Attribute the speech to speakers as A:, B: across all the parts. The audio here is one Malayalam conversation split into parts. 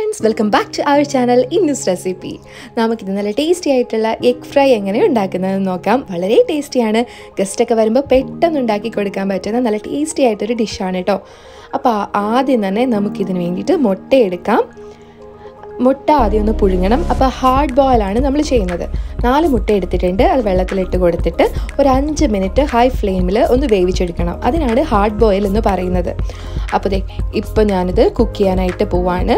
A: friends welcome back to our channel ഇന്നൂസ് റെസിപ്പി നമുക്കിത് നല്ല ടേസ്റ്റി ആയിട്ടുള്ള എഗ് ഫ്രൈ എങ്ങനെ ഉണ്ടാക്കുന്നതെന്ന് നോക്കാം വളരെ ടേസ്റ്റിയാണ് ഗസ്റ്റൊക്കെ വരുമ്പോൾ പെട്ടെന്ന് ഉണ്ടാക്കി കൊടുക്കാൻ പറ്റുന്ന നല്ല ടേസ്റ്റി ആയിട്ടൊരു ഡിഷാണ് കേട്ടോ അപ്പോൾ ആദ്യം തന്നെ നമുക്കിതിന് വേണ്ടിയിട്ട് മുട്ട എടുക്കാം മുട്ട ആദ്യം ഒന്ന് പുഴുങ്ങണം അപ്പോൾ ഹാർഡ് ബോയിലാണ് നമ്മൾ ചെയ്യുന്നത് നാല് മുട്ട എടുത്തിട്ടുണ്ട് അത് വെള്ളത്തിലിട്ട് കൊടുത്തിട്ട് ഒരു അഞ്ച് മിനിറ്റ് ഹൈ ഫ്ലെയിമിൽ ഒന്ന് വേവിച്ചെടുക്കണം അതിനാണ് ഹാർഡ് ബോയിൽ എന്ന് പറയുന്നത് അപ്പോൾ ദേ ഇപ്പോൾ ഞാനിത് കുക്ക് ചെയ്യാനായിട്ട് പോവാണ്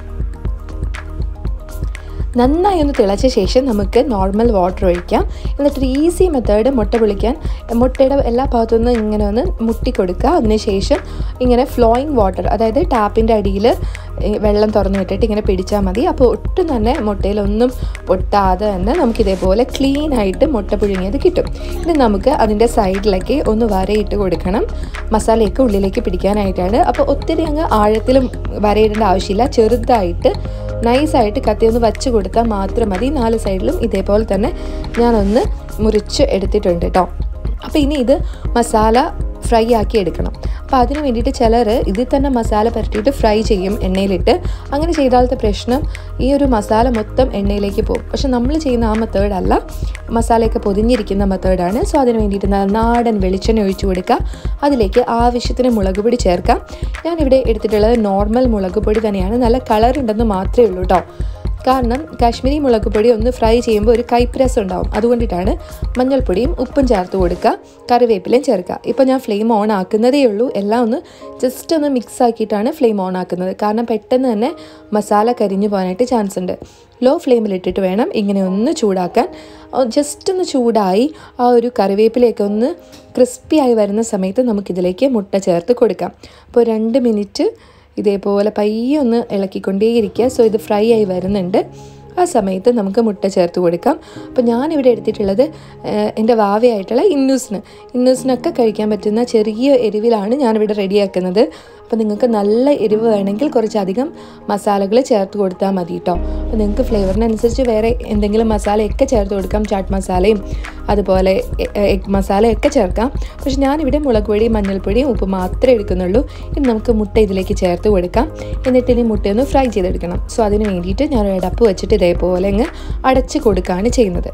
A: നന്നായി ഒന്ന് തിളച്ച ശേഷം നമുക്ക് നോർമൽ വാട്ടർ ഒഴിക്കാം എന്നിട്ടൊരു ഈസി മെത്തേഡ് മുട്ട പൊളിക്കാൻ മുട്ടയുടെ എല്ലാ ഭാഗത്തുനിന്നും ഇങ്ങനെ ഒന്ന് മുട്ടി കൊടുക്കുക അതിനുശേഷം ഇങ്ങനെ ഫ്ലോയിങ് വാട്ടർ അതായത് ടാപ്പിൻ്റെ അടിയിൽ വെള്ളം തുറന്നു വിട്ടിട്ട് ഇങ്ങനെ പിടിച്ചാൽ മതി അപ്പോൾ ഒട്ടും തന്നെ മുട്ടയിലൊന്നും പൊട്ടാതെ തന്നെ നമുക്ക് ഇതേപോലെ ക്ലീൻ ആയിട്ട് മുട്ട പുഴുങ്ങിയത് കിട്ടും ഇനി നമുക്ക് അതിൻ്റെ സൈഡിലേക്ക് ഒന്ന് വരയിട്ട് കൊടുക്കണം മസാലയൊക്കെ ഉള്ളിലേക്ക് പിടിക്കാനായിട്ടാണ് അപ്പോൾ ഒത്തിരി അങ്ങ് ആഴത്തിലും വരയിടേണ്ട ആവശ്യമില്ല ചെറുതായിട്ട് നൈസായിട്ട് കത്തി ഒന്ന് വച്ച് കൊടുത്താൽ മാത്രം മതി നാല് സൈഡിലും ഇതേപോലെ തന്നെ ഞാനൊന്ന് മുറിച്ച് എടുത്തിട്ടുണ്ട് കേട്ടോ അപ്പോൾ ഇനി ഇത് മസാല ഫ്രൈ ആക്കി എടുക്കണം അപ്പോൾ അതിന് വേണ്ടിയിട്ട് ചിലർ ഇതിൽ തന്നെ മസാല പുരട്ടിയിട്ട് ഫ്രൈ ചെയ്യും എണ്ണയിലിട്ട് അങ്ങനെ ചെയ്താലത്തെ പ്രശ്നം ഈ ഒരു മസാല മൊത്തം എണ്ണയിലേക്ക് പോകും പക്ഷെ നമ്മൾ ചെയ്യുന്ന ആ മെത്തേഡല്ല മസാലയൊക്കെ പൊതിഞ്ഞിരിക്കുന്ന മെത്തേഡാണ് സോ അതിന് വേണ്ടിയിട്ട് നല്ല നാടൻ വെളിച്ചെണ്ണ ഒഴിച്ചു കൊടുക്കുക അതിലേക്ക് ആവശ്യത്തിന് മുളക് പൊടി ചേർക്കാം ഞാനിവിടെ എടുത്തിട്ടുള്ളത് നോർമൽ മുളക് പൊടി തന്നെയാണ് നല്ല കളർ ഉണ്ടെന്ന് മാത്രമേ ഉള്ളൂ കേട്ടോ കാരണം കാശ്മീരി മുളക് പൊടി ഒന്ന് ഫ്രൈ ചെയ്യുമ്പോൾ ഒരു കൈപ്രസ് ഉണ്ടാവും അതുകൊണ്ടിട്ടാണ് മഞ്ഞൾപ്പൊടിയും ഉപ്പും ചേർത്ത് കൊടുക്കുക കറിവേപ്പിലയും ചേർക്കുക ഇപ്പോൾ ഞാൻ ഫ്ലെയിം ഓൺ ആക്കുന്നതേ ഉള്ളൂ എല്ലാം ഒന്ന് ജസ്റ്റ് ഒന്ന് മിക്സ് ആക്കിയിട്ടാണ് ഫ്ലെയിം ഓൺ ആക്കുന്നത് കാരണം പെട്ടെന്ന് തന്നെ മസാല കരിഞ്ഞു പോകാനായിട്ട് ചാൻസ് ഉണ്ട് ലോ ഫ്ലെയിമിലിട്ടിട്ട് വേണം ഇങ്ങനെ ഒന്ന് ചൂടാക്കാൻ ജസ്റ്റ് ഒന്ന് ചൂടായി ആ ഒരു കറിവേപ്പിലേക്ക് ഒന്ന് ക്രിസ്പി ആയി വരുന്ന സമയത്ത് നമുക്കിതിലേക്ക് മുട്ട ചേർത്ത് കൊടുക്കാം അപ്പോൾ രണ്ട് മിനിറ്റ് ഇതേപോലെ പയ്യെ ഒന്ന് ഇളക്കിക്കൊണ്ടേയിരിക്കുക സോ ഇത് ഫ്രൈ ആയി വരുന്നുണ്ട് ആ സമയത്ത് നമുക്ക് മുട്ട ചേർത്ത് കൊടുക്കാം അപ്പോൾ ഞാനിവിടെ എടുത്തിട്ടുള്ളത് എൻ്റെ വാവയായിട്ടുള്ള ഇന്നൂസിന് ഇന്നൂസിനൊക്കെ കഴിക്കാൻ പറ്റുന്ന ചെറിയ എരിവിലാണ് ഞാനിവിടെ റെഡിയാക്കുന്നത് അപ്പോൾ നിങ്ങൾക്ക് നല്ല എരിവ് വേണമെങ്കിൽ കുറച്ചധികം മസാലകൾ ചേർത്ത് കൊടുത്താൽ മതി കേട്ടോ അപ്പോൾ നിങ്ങൾക്ക് ഫ്ലേവറിനനുസരിച്ച് വേറെ എന്തെങ്കിലും മസാലയൊക്കെ ചേർത്ത് കൊടുക്കാം ചാട്ട് മസാലയും അതുപോലെ എഗ് മസാലയൊക്കെ ചേർക്കാം പക്ഷെ ഞാനിവിടെ മുളക് പൊടിയും മഞ്ഞൾപ്പൊടിയും ഉപ്പ് മാത്രമേ എടുക്കുന്നുള്ളൂ ഇനി നമുക്ക് മുട്ട ഇതിലേക്ക് ചേർത്ത് കൊടുക്കാം എന്നിട്ട് ഇനി മുട്ടയൊന്ന് ഫ്രൈ ചെയ്തെടുക്കണം സോ അതിന് വേണ്ടിയിട്ട് ഞാൻ അടപ്പ് വെച്ചിട്ട് ഇതേപോലെ അങ്ങ് അടച്ച് കൊടുക്കുകയാണ് ചെയ്യുന്നത്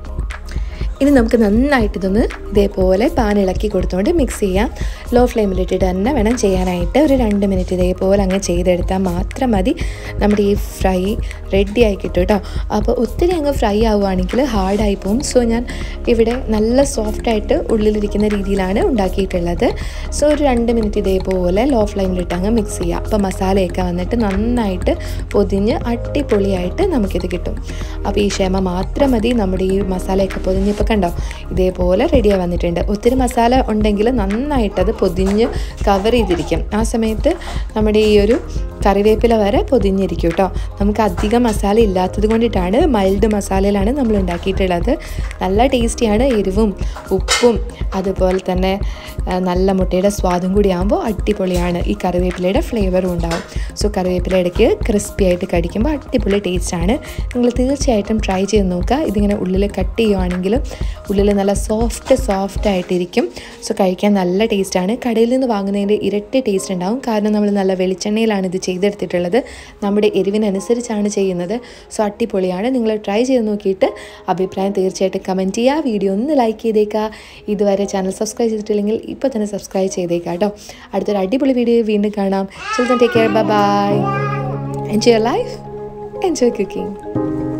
A: ഇനി നമുക്ക് നന്നായിട്ട് ഇതൊന്ന് ഇതേപോലെ പാൻ ഇളക്കി കൊടുത്തുകൊണ്ട് മിക്സ് ചെയ്യാം ലോ ഫ്ലെയിമിലിട്ടിട്ട് തന്നെ വേണം ചെയ്യാനായിട്ട് ഒരു രണ്ട് മിനിറ്റ് ഇതേപോലെ അങ്ങ് ചെയ്തെടുത്താൽ മാത്രം മതി നമ്മുടെ ഈ ഫ്രൈ റെഡി ആയി കിട്ടും കേട്ടോ അപ്പോൾ ഒത്തിരി അങ്ങ് ഫ്രൈ ആവുകയാണെങ്കിൽ ഹാർഡായി പോകും സോ ഞാൻ ഇവിടെ നല്ല സോഫ്റ്റായിട്ട് ഉള്ളിലിരിക്കുന്ന രീതിയിലാണ് ഉണ്ടാക്കിയിട്ടുള്ളത് സോ ഒരു രണ്ട് മിനിറ്റ് ഇതേപോലെ ലോ ഫ്ലെയിമിലിട്ട് അങ്ങ് മിക്സ് ചെയ്യുക അപ്പോൾ മസാലയൊക്കെ വന്നിട്ട് നന്നായിട്ട് പൊതിഞ്ഞ് അടിപൊളിയായിട്ട് നമുക്കിത് കിട്ടും അപ്പോൾ ഈ ക്ഷമ മാത്രം മതി നമ്മുടെ ഈ മസാലയൊക്കെ പൊതിഞ്ഞപ്പോൾ കണ്ടോ ഇതേപോലെ റെഡിയായി വന്നിട്ടുണ്ട് ഒത്തിരി മസാല ഉണ്ടെങ്കിൽ നന്നായിട്ടത് പൊതിഞ്ഞ് കവർ ചെയ്തിരിക്കും ആ സമയത്ത് നമ്മുടെ ഈ ഒരു കറിവേപ്പില വരെ പൊതിഞ്ഞിരിക്കും കേട്ടോ നമുക്ക് അധികം മസാല ഇല്ലാത്തത് കൊണ്ടിട്ടാണ് മൈൽഡ് മസാലയിലാണ് നമ്മൾ ഉണ്ടാക്കിയിട്ടുള്ളത് നല്ല ടേസ്റ്റിയാണ് എരിവും ഉപ്പും അതുപോലെ തന്നെ നല്ല മുട്ടയുടെ സ്വാദും കൂടി ആകുമ്പോൾ അടിപൊളിയാണ് ഈ കറിവേപ്പിലയുടെ ഫ്ലേവറും ഉണ്ടാവും സോ കറിവേപ്പില ഇടയ്ക്ക് ക്രിസ്പി ആയിട്ട് കടിക്കുമ്പോൾ അടിപൊളി ടേസ്റ്റാണ് നിങ്ങൾ തീർച്ചയായിട്ടും ട്രൈ ചെയ്ത് നോക്കുക ഇതിങ്ങനെ ഉള്ളിൽ കട്ട് ചെയ്യുവാണെങ്കിൽ ഉള്ളിൽ നല്ല സോഫ്റ്റ് സോഫ്റ്റ് ആയിട്ടിരിക്കും സോ കഴിക്കാൻ നല്ല ടേസ്റ്റാണ് കടയിൽ നിന്ന് വാങ്ങുന്നതിൻ്റെ ഇരട്ടി ടേസ്റ്റ് ഉണ്ടാവും കാരണം നമ്മൾ നല്ല വെളിച്ചെണ്ണയിലാണ് ഇത് ചെയ്തെടുത്തിട്ടുള്ളത് നമ്മുടെ എരിവിനനുസരിച്ചാണ് ചെയ്യുന്നത് സോ അടിപൊളിയാണ് നിങ്ങൾ ട്രൈ ചെയ്ത് നോക്കിയിട്ട് അഭിപ്രായം തീർച്ചയായിട്ടും കമൻറ്റ് ചെയ്യുക വീഡിയോ ഒന്ന് ലൈക്ക് ചെയ്തേക്കുക ഇതുവരെ ചാനൽ സബ്സ്ക്രൈബ് ചെയ്തിട്ടില്ലെങ്കിൽ ഇപ്പോൾ തന്നെ സബ്സ്ക്രൈബ് ചെയ്തേക്കുക കേട്ടോ അടുത്തൊരു അടിപൊളി വീഡിയോ വീണ്ടും കാണാം children take care bye bye enjoy life enjoy cooking